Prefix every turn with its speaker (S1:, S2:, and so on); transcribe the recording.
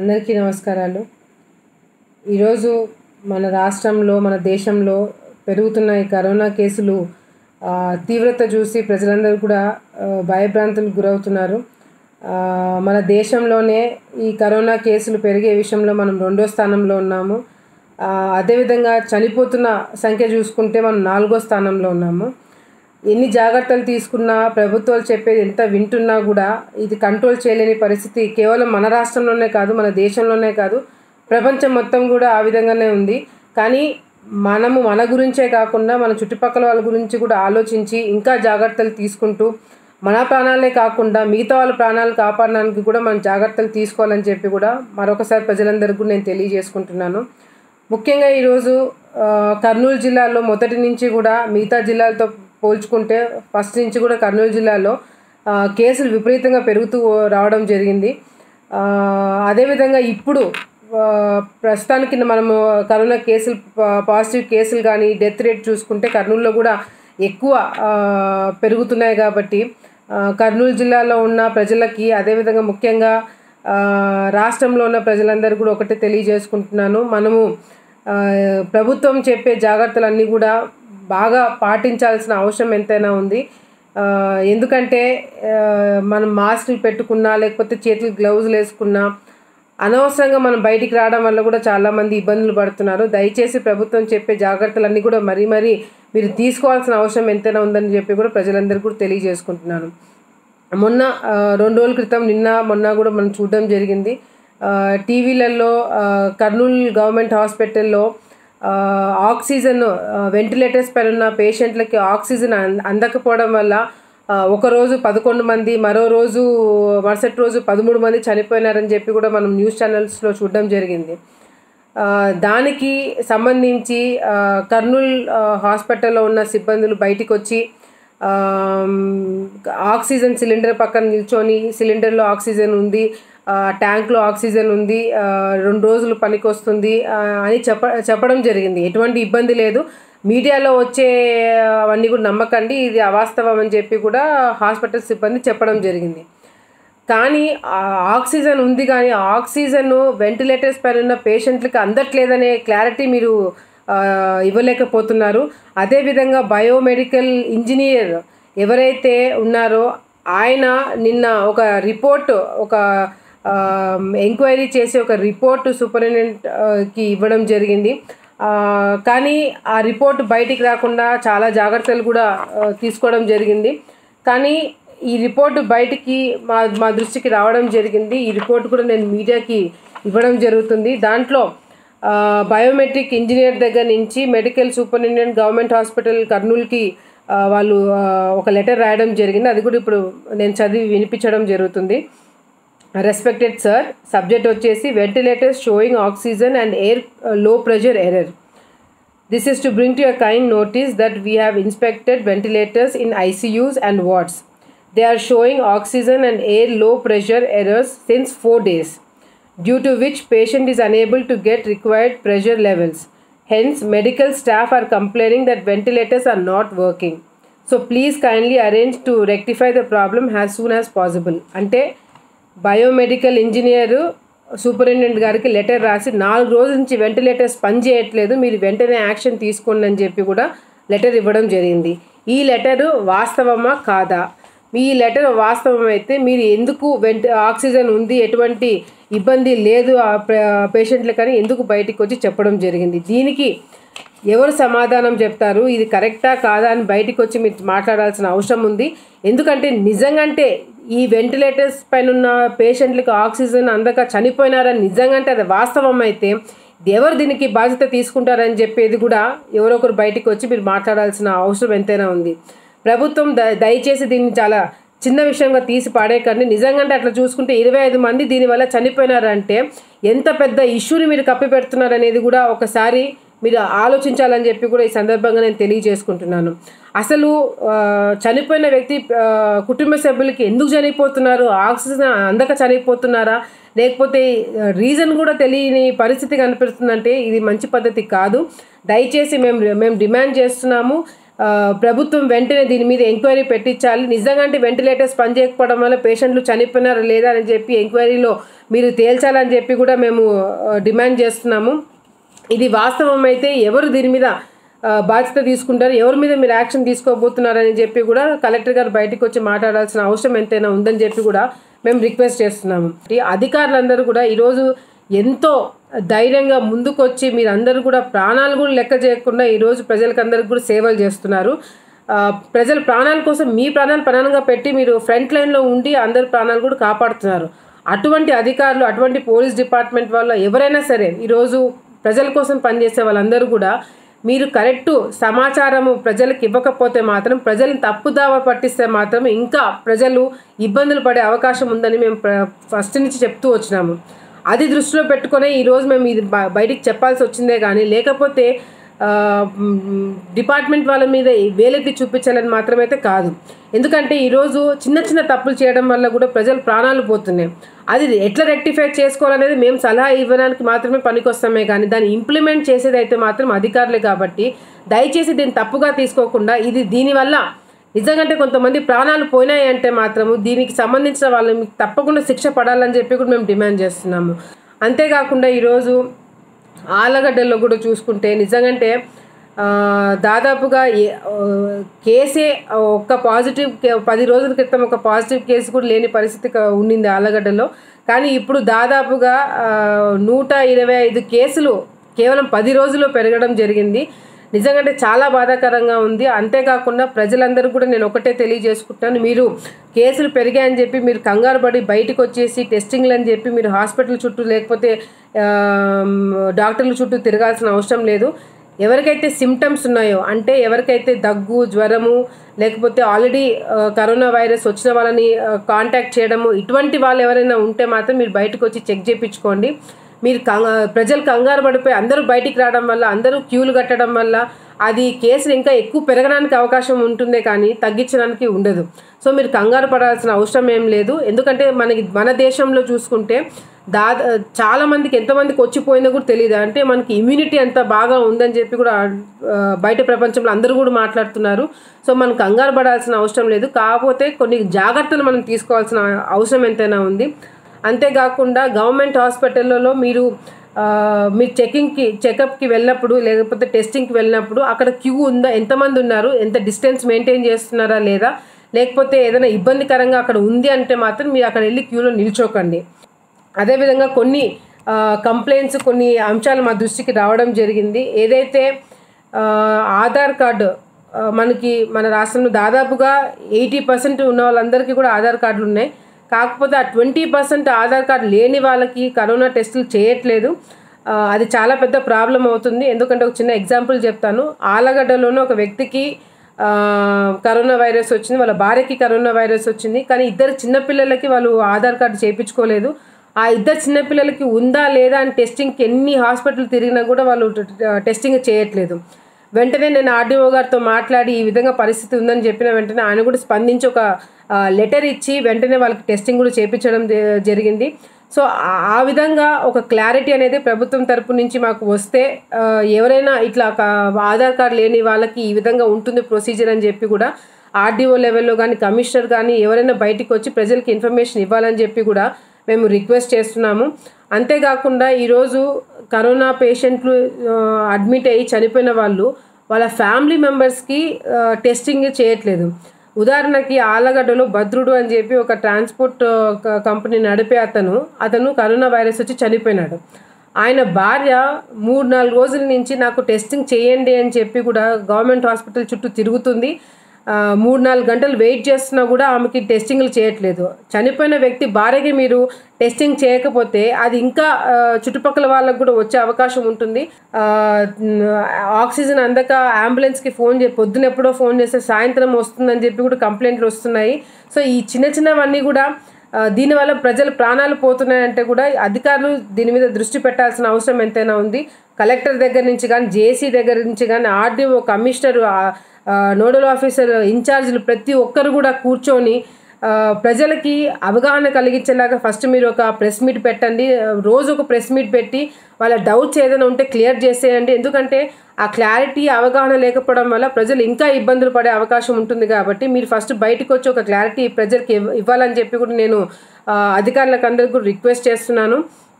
S1: అందరికీ నమస్కారాలు ఈరోజు మన రాష్ట్రంలో మన దేశంలో పెరుగుతున్న ఈ కరోనా కేసులు ఆ, తీవ్రత చూసి ప్రజలందరూ కూడా ఆ, భయభ్రాంతులకు గురవుతున్నారు ఆ, మన దేశంలోనే ఈ కరోనా కేసులు పెరిగే విషయంలో మనం రెండో స్థానంలో ఉన్నాము ఆ, అదేవిధంగా చనిపోతున్న సంఖ్య చూసుకుంటే మనం నాలుగో స్థానంలో ఉన్నాము ఎన్ని జాగ్రత్తలు తీసుకున్నా ప్రభుత్వాలు చెప్పేది ఎంత వింటున్నా కూడా ఇది కంట్రోల్ చేయలేని పరిస్థితి కేవలం మన రాష్ట్రంలోనే కాదు మన దేశంలోనే కాదు ప్రపంచం మొత్తం కూడా ఆ విధంగానే ఉంది కానీ మనము మన గురించే కాకుండా మన చుట్టుపక్కల వాళ్ళ గురించి కూడా ఆలోచించి ఇంకా జాగ్రత్తలు తీసుకుంటూ మన ప్రాణాలే కాకుండా మిగతా వాళ్ళ ప్రాణాలు కాపాడడానికి కూడా మనం జాగ్రత్తలు తీసుకోవాలని చెప్పి కూడా మరొకసారి ప్రజలందరికీ కూడా నేను తెలియజేసుకుంటున్నాను ముఖ్యంగా ఈరోజు ఆ, కర్నూలు జిల్లాలో మొదటి నుంచి కూడా మిగతా జిల్లాలతో పోల్చుకుంటే ఫస్ట్ నుంచి కూడా కర్నూలు జిల్లాలో ఆ, కేసులు విపరీతంగా పెరుగుతూ రావడం జరిగింది ఆ, అదేవిధంగా ఇప్పుడు ఆ, ప్రస్తుతానికి మనము కరోనా కేసులు పా- పాజిటివ్ కేసులు కానీ డెత్ రేట్ చూసుకుంటే కర్నూలులో కూడా ఎక్కువ ఆ, పెరుగుతున్నాయి కాబట్టి ఆ, కర్నూలు జిల్లాలో ఉన్న ప్రజలకి అదేవిధంగా ముఖ్యంగా ఆ, రాష్ట్రంలో ఉన్న ప్రజలందరూ కూడా ఒకటే తెలియజేసుకుంటున్నాను మనము ఆ, ప్రభుత్వం చెప్పే జాగ్రత్తలన్నీ కూడా బాగా పాటించాల్సిన అవసరం ఎంతైనా ఉంది ఆ, ఎందుకంటే ఆ, మనం మాస్కులు పెట్టుకున్నా లేకపోతే చేతులు గ్లౌజులు వేసుకున్నా అనవసరంగా మనం బయటికి రావడం వల్ల కూడా చాలామంది ఇబ్బందులు పడుతున్నారు దయచేసి ప్రభుత్వం చెప్పే జాగ్రత్తలన్నీ కూడా మరీ మరీ మీరు తీసుకోవాల్సిన అవసరం ఎంతైనా ఉందని చెప్పి కూడా ప్రజలందరికీ కూడా తెలియజేసుకుంటున్నాను మొన్న ఆ, రెండు రోజుల క్రితం నిన్న మొన్న కూడా మనం చూడడం జరిగింది ఆ, టీవీలలో ఆ, కర్నూలు గవర్నమెంట్ హాస్పిటల్లో ఆ, ఆక్సిజన్ ఆ, వెంటిలేటర్స్ పైన ఉన్న పేషెంట్లకి ఆక్సిజన్ అం- అందకపోవడం వల్ల ఆ, ఒక రోజు పదకొండు మంది మరో రోజు మరుసటి రోజు పదమూడు మంది చనిపోయినారని చెప్పి కూడా మనం న్యూస్ ఛానల్స్లో చూడడం జరిగింది ఆ, దానికి సంబంధించి ఆ, కర్నూల్ ఆ, హాస్పిటల్లో ఉన్న సిబ్బందులు బయటికి వచ్చి ఆమ్, ఆక్సిజన్ సిలిండర్ పక్కన నిల్చొని సిలిండర్లో ఆక్సిజన్ ఉంది ఆ, ట్యాంక్లో ఆక్సిజన్ ఉంది ఆ, రెండు రోజులు పనికి వస్తుంది ఆ, అని చెప్ప చెప్పడం జరిగింది ఎటువంటి ఇబ్బంది లేదు మీడియాలో వచ్చే అవన్నీ కూడా నమ్మకండి ఇది అవాస్తవం అని చెప్పి కూడా హాస్పిటల్ సిబ్బంది చెప్పడం జరిగింది కానీ ఆ ఆక్సిజన్ ఉంది కానీ ఆ ఆక్సిజన్ వెంటిలేటర్స్ పైన ఉన్న పేషెంట్లకి అందట్లేదనే క్లారిటీ మీరు ఆ, ఇవ్వలేకపోతున్నారు అదేవిధంగా బయోమెడికల్ ఇంజనీర్ ఎవరైతే ఉన్నారో ఆయన నిన్న ఒక రిపోర్ట్ ఒక ఎంక్వైరీ చేసి ఒక రిపోర్ట్ సూపరింటెండెంట్కి ఇవ్వడం జరిగింది ఆ, కానీ ఆ రిపోర్ట్ బయటికి రాకుండా చాలా జాగ్రత్తలు కూడా ఆ, తీసుకోవడం జరిగింది కానీ ఈ రిపోర్ట్ బయటికి మా మా దృష్టికి రావడం జరిగింది ఈ రిపోర్ట్ కూడా నేను మీడియాకి ఇవ్వడం జరుగుతుంది దాంట్లో ఆ, బయోమెట్రిక్ ఇంజనీర్ దగ్గర నుంచి మెడికల్ సూపరింటెండెంట్ గవర్నమెంట్ హాస్పిటల్ కర్నూలుకి ఆ, వాళ్ళు ఆ, ఒక లెటర్ రాయడం జరిగింది అది కూడా ఇప్పుడు నేను చదివి వినిపించడం జరుగుతుంది రెస్పెక్టెడ్ సార్ సబ్జెక్ట్ వచ్చేసి ventilators showing oxygen and air low pressure error This is to bring to your kind notice that we have inspected ventilators in ICUs and wards. They are showing oxygen and air low pressure errors since 4 days, due to which patient is unable to get required pressure levels. Hence, medical staff are complaining that ventilators are not working. So please kindly arrange to rectify the problem as soon as possible. అంటే biomedical engineer superintendent గారికి letter రాసి నాలుగు రోజుల నుంచి ventilators పని చేయట్లేదు మీరు వెంటనే యాక్షన్ తీసుకోండి అని చెప్పి కూడా లెటర్ ఇవ్వడం జరిగింది ఈ లెటరు వాస్తవమా కాదా మీ ఈ లెటర్ వాస్తవం అయితే మీరు ఎందుకు వెంట ఆక్సిజన్ ఉంది ఎటువంటి ఇబ్బంది లేదు ఆ పేషెంట్లు కానీ ఎందుకు బయటికి వచ్చి చెప్పడం జరిగింది దీనికి ఎవరు సమాధానం చెప్తారు ఇది కరెక్టా కాదా అని బయటికి వచ్చి మీరు మాట్లాడాల్సిన అవసరం ఉంది ఎందుకంటే నిజంగంటే ఈ వెంటిలేటర్స్ పైన ఉన్న పేషెంట్లకు ఆక్సిజన్ అందక చనిపోయినారని నిజంగంటే అది వాస్తవం అయితే ఎవరు దీనికి బాధ్యత తీసుకుంటారని చెప్పేది కూడా ఎవరో ఒకరు బయటికి వచ్చి మీరు మాట్లాడాల్సిన అవసరం ఎంతైనా ఉంది ప్రభుత్వం ద దయచేసి దీన్ని చాలా చిన్న విషయంగా తీసి పాడేకండి నిజంగా అట్లా చూసుకుంటే ఇరవై ఐదు మంది దీనివల్ల చనిపోయినారంటే ఎంత పెద్ద ఇష్యూని మీరు కప్పిపెడుతున్నారు అనేది కూడా ఒకసారి మీరు ఆలోచించాలని చెప్పి కూడా ఈ సందర్భంగా నేను తెలియజేసుకుంటున్నాను అసలు ఆ, చనిపోయిన వ్యక్తి ఆ, కుటుంబ సభ్యులకి ఎందుకు చనిపోతున్నారు ఆక్సిజన్ అందక చనిపోతున్నారా లేకపోతే రీజన్ కూడా తెలియని పరిస్థితి కనిపిస్తుందంటే ఇది మంచి పద్ధతి కాదు దయచేసి మేము మేము డిమాండ్ చేస్తున్నాము ఆ, ప్రభుత్వం వెంటనే దీని మీద ఎంక్వైరీ పెట్టించాలి నిజంగా అంటే వెంటిలేటర్స్ పనిచేయకపోవడం వల్ల పేషెంట్లు చనిపోయినారా లేదా అని చెప్పి ఎంక్వైరీలో మీరు తేల్చాలని చెప్పి కూడా మేము ఆ, డిమాండ్ చేస్తున్నాము ఇది వాస్తవం అయితే ఎవరు దీని మీద ఆ, బాధ్యత తీసుకుంటారు ఎవరి మీద మీరు యాక్షన్ తీసుకోబోతున్నారని చెప్పి కూడా కలెక్టర్ గారు బయటకు వచ్చి మాట్లాడాల్సిన అవసరం ఎంతైనా ఉందని చెప్పి కూడా మేము రిక్వెస్ట్ చేస్తున్నాము ఈ అధికారులందరూ కూడా ఈరోజు ఎంతో ధైర్యంగా ముందుకొచ్చి మీరందరూ కూడా ప్రాణాలు కూడా లెక్క చేయకుండా ఈరోజు ప్రజలకు అందరికి కూడా సేవలు చేస్తున్నారు ఆ, ప్రజల ప్రాణాల కోసం మీ ప్రాణాలు ప్రాణంగా పెట్టి మీరు ఫ్రంట్ లైన్లో ఉండి అందరి ప్రాణాలు కూడా కాపాడుతున్నారు అటువంటి అధికారులు అటువంటి పోలీస్ డిపార్ట్మెంట్ వాళ్ళు ఎవరైనా సరే ఈరోజు ప్రజల కోసం పనిచేసే వాళ్ళందరూ కూడా మీరు కరెక్ట్ సమాచారము ప్రజలకు ఇవ్వకపోతే మాత్రం ప్రజల్ని తప్పుదావ పట్టిస్తే మాత్రం ఇంకా ప్రజలు ఇబ్బందులు పడే అవకాశం ఉందని మేము ప్ర- ఫస్ట్ నుంచి చెప్తూ వచ్చినాము అది దృష్టిలో పెట్టుకునే ఈరోజు మేము ఇది బ- బయటికి చెప్పాల్సి వచ్చిందే కానీ లేకపోతే ఆ, మ్, డిపార్ట్మెంట్ వాళ్ళ మీద వేలెత్తి చూపించాలని మాత్రమైతే కాదు ఎందుకంటే ఈరోజు చిన్న చిన్న తప్పులు చేయడం వల్ల కూడా ప్రజలు ప్రాణాలు పోతున్నాయి అది ఎట్లా రెక్టిఫై చేసుకోవాలనేది మేము సలహా ఇవ్వడానికి మాత్రమే పనికొస్తామే కానీ దాన్ని ఇంప్లిమెంట్ చేసేది అయితే మాత్రం అధికారులే కాబట్టి దయచేసి దీన్ని తప్పుగా తీసుకోకుండా ఇది దీనివల్ల నిజంగానే కొంతమంది ప్రాణాలు పోయినాయి అంటే మాత్రము దీనికి సంబంధించిన వాళ్ళు మీకు తప్పకుండా శిక్ష పడాలని చెప్పి కూడా మేము డిమాండ్ చేస్తున్నాము అంతేకాకుండా ఈరోజు ఆలగడ్డల్లో కూడా చూసుకుంటే నిజంగంటే ఆ, దాదాపుగా ఏ- ఆ, కేసే ఒక్క పాజిటివ్ కే- పది రోజుల క్రితం ఒక పాజిటివ్ కేసు కూడా లేని పరిస్థితి క- ఉండింది ఆలగడ్డలో కానీ ఇప్పుడు దాదాపుగా ఆ, నూట ఇరవై ఐదు కేసులు కేవలం పది రోజుల్లో పెరగడం జరిగింది నిజంగా చాలా బాధాకరంగా ఉంది అంతేకాకుండా ప్రజలందరూ కూడా నేను ఒకటే తెలియజేసుకుంటున్నాను మీరు కేసులు పెరిగాయని చెప్పి మీరు కంగారు పడి బయటకు వచ్చేసి టెస్టింగ్లు అని చెప్పి మీరు హాస్పిటల్ చుట్టూ లేకపోతే ఆ, డాక్టర్ల చుట్టూ తిరగాల్సిన అవసరం లేదు ఎవరికైతే సిమ్టమ్స్ ఉన్నాయో అంటే ఎవరికైతే దగ్గు జ్వరము లేకపోతే ఆల్రెడీ కరోనా వైరస్ వచ్చిన వాళ్ళని కాంటాక్ట్ చేయడము ఇటువంటి వాళ్ళు ఎవరైనా ఉంటే మాత్రం మీరు బయటకు వచ్చి చెక్ చేయించుకోండి మీరు కంగా ప్రజలు కంగారు పడిపోయి అందరూ బయటికి రావడం వల్ల అందరూ క్యూలు కట్టడం వల్ల అది కేసులు ఇంకా ఎక్కువ పెరగడానికి అవకాశం ఉంటుందే కానీ తగ్గించడానికి ఉండదు సో మీరు కంగారు పడాల్సిన అవసరం ఏం లేదు ఎందుకంటే మనకి మన దేశంలో చూసుకుంటే దాదా చాలా మందికి ఎంతమందికి వచ్చిపోయిందో కూడా తెలియదు అంటే మనకి ఇమ్యూనిటీ అంత బాగా ఉందని చెప్పి కూడా ఆ, బయట ప్రపంచంలో అందరూ కూడా మాట్లాడుతున్నారు సో మనం కంగారు పడాల్సిన అవసరం లేదు కాకపోతే కొన్ని జాగ్రత్తలు మనం తీసుకోవాల్సిన అవసరం ఎంతైనా ఉంది అంతేకాకుండా గవర్నమెంట్ హాస్పిటల్లో మీరు ఆ, మీరు చెకింగ్కి చెకప్కి వెళ్ళినప్పుడు లేకపోతే టెస్టింగ్కి వెళ్ళినప్పుడు అక్కడ క్యూ ఉందా ఎంతమంది ఉన్నారు ఎంత డిస్టెన్స్ మెయింటైన్ చేస్తున్నారా లేదా లేకపోతే ఏదైనా ఇబ్బందికరంగా అక్కడ ఉంది అంటే మాత్రం మీరు అక్కడ వెళ్ళి క్యూలో నిల్చోకండి అదేవిధంగా కొన్ని కంప్లైంట్స్ కొన్ని అంశాలు మా దృష్టికి రావడం జరిగింది ఏదైతే ఆ, ఆధార్ కార్డు ఆ, మనకి మన రాష్ట్రంలో దాదాపుగా ఎయిటీ పర్సెంట్ ఉన్న వాళ్ళందరికీ కూడా ఆధార్ కార్డులు ఉన్నాయి కాకపోతే ఆ ట్వంటీ పర్సెంట్ ఆధార్ కార్డు లేని వాళ్ళకి కరోనా టెస్టులు చేయట్లేదు ఆ, అది చాలా పెద్ద ప్రాబ్లం అవుతుంది ఎందుకంటే ఒక చిన్న ఎగ్జాంపుల్ చెప్తాను ఆలగడ్డలోనే ఒక వ్యక్తికి ఆ, కరోనా వైరస్ వచ్చింది వాళ్ళ భార్యకి కరోనా వైరస్ వచ్చింది కానీ ఇద్దరు చిన్నపిల్లలకి వాళ్ళు ఆధార్ కార్డు చేయించుకోలేదు ఆ ఇద్దరు చిన్నపిల్లలకి ఉందా లేదా అని టెస్టింగ్కి ఎన్ని హాస్పిటల్ తిరిగినా కూడా వాళ్ళు ట- టెస్టింగ్ చేయట్లేదు వెంటనే నేను ఆర్డీఓ గారితో మాట్లాడి ఈ విధంగా పరిస్థితి ఉందని చెప్పిన వెంటనే ఆయన కూడా స్పందించి ఒక లెటర్ ఇచ్చి వెంటనే వాళ్ళకి టెస్టింగ్ కూడా చేయించడం జ- జరిగింది సో ఆ- ఆ విధంగా ఒక క్లారిటీ అనేది ప్రభుత్వం తరపు నుంచి మాకు వస్తే ఆ, ఎవరైనా ఇట్లా ఒక ఆధార్ కార్డు లేని వాళ్ళకి ఈ విధంగా ఉంటుంది ప్రొసీజర్ అని చెప్పి కూడా ఆర్డీఓ లెవెల్లో కానీ కమిషనర్ కానీ ఎవరైనా బయటికి వచ్చి ప్రజలకి ఇన్ఫర్మేషన్ ఇవ్వాలని చెప్పి కూడా మేము రిక్వెస్ట్ చేస్తున్నాము అంతేకాకుండా ఈరోజు కరోనా పేషెంట్లు ఆ, అడ్మిట్ అయ్యి చనిపోయిన వాళ్ళు వాళ్ళ ఫ్యామిలీ మెంబర్స్కి ఆ, టెస్టింగ్ చేయట్లేదు ఉదాహరణకి ఆలగడ్డలో భద్రుడు అని చెప్పి ఒక ట్రాన్స్పోర్ట్ ఆ, క- కంపెనీ నడిపే అతను అతను కరోనా వైరస్ వచ్చి చనిపోయినాడు ఆయన భార్య మూడు నాలుగు రోజుల నుంచి నాకు టెస్టింగ్ చేయండి అని చెప్పి కూడా గవర్నమెంట్ హాస్పిటల్ చుట్టూ తిరుగుతుంది ఆ, మూడు నాలుగు గంటలు వెయిట్ చేస్తున్నా కూడా ఆమెకి టెస్టింగ్లు చేయట్లేదు చనిపోయిన వ్యక్తి భార్యకి మీరు టెస్టింగ్ చేయకపోతే అది ఇంకా ఆ, చుట్టుపక్కల వాళ్ళకు కూడా వచ్చే అవకాశం ఉంటుంది ఆ, మ్, ఆక్సిజన్ అందక అంబులెన్స్కి ఫోన్ చే పొద్దున ఎప్పుడో ఫోన్ చేస్తే సాయంత్రం వస్తుందని చెప్పి కూడా కంప్లైంట్లు వస్తున్నాయి సో ఈ చిన్న చిన్నవన్నీ కూడా ఆ, దీనివల్ల ప్రజల ప్రాణాలు పోతున్నాయంటే కూడా అధికారులు దీని మీద దృష్టి పెట్టాల్సిన అవసరం ఎంతైనా ఉంది కలెక్టర్ దగ్గర నుంచి కానీ జేసీ దగ్గర నుంచి కానీ ఆర్డీఓ కమిషనర్ ఆ, ఆ, నోడల్ ఆఫీసర్ ఇన్ఛార్జీలు ప్రతి ఒక్కరు కూడా కూర్చొని ఆ, ప్రజలకి అవగాహన కలిగించేలాగా ఫస్ట్ మీరు ఒక ప్రెస్ మీట్ పెట్టండి ఆ, రోజు ఒక ప్రెస్ మీట్ పెట్టి వాళ్ళ డౌట్స్ ఏదైనా ఉంటే క్లియర్ చేసేయండి ఎందుకంటే ఆ క్లారిటీ అవగాహన లేకపోవడం వల్ల ప్రజలు ఇంకా ఇబ్బందులు పడే అవకాశం ఉంటుంది కాబట్టి మీరు ఫస్ట్ బయటకు వచ్చి ఒక క్లారిటీ ప్రజలకి ఇవ్వ- ఇవ్వాలని చెప్పి కూడా నేను ఆ, అధికారులకు అందరికీ కూడా రిక్వెస్ట్ చేస్తున్నాను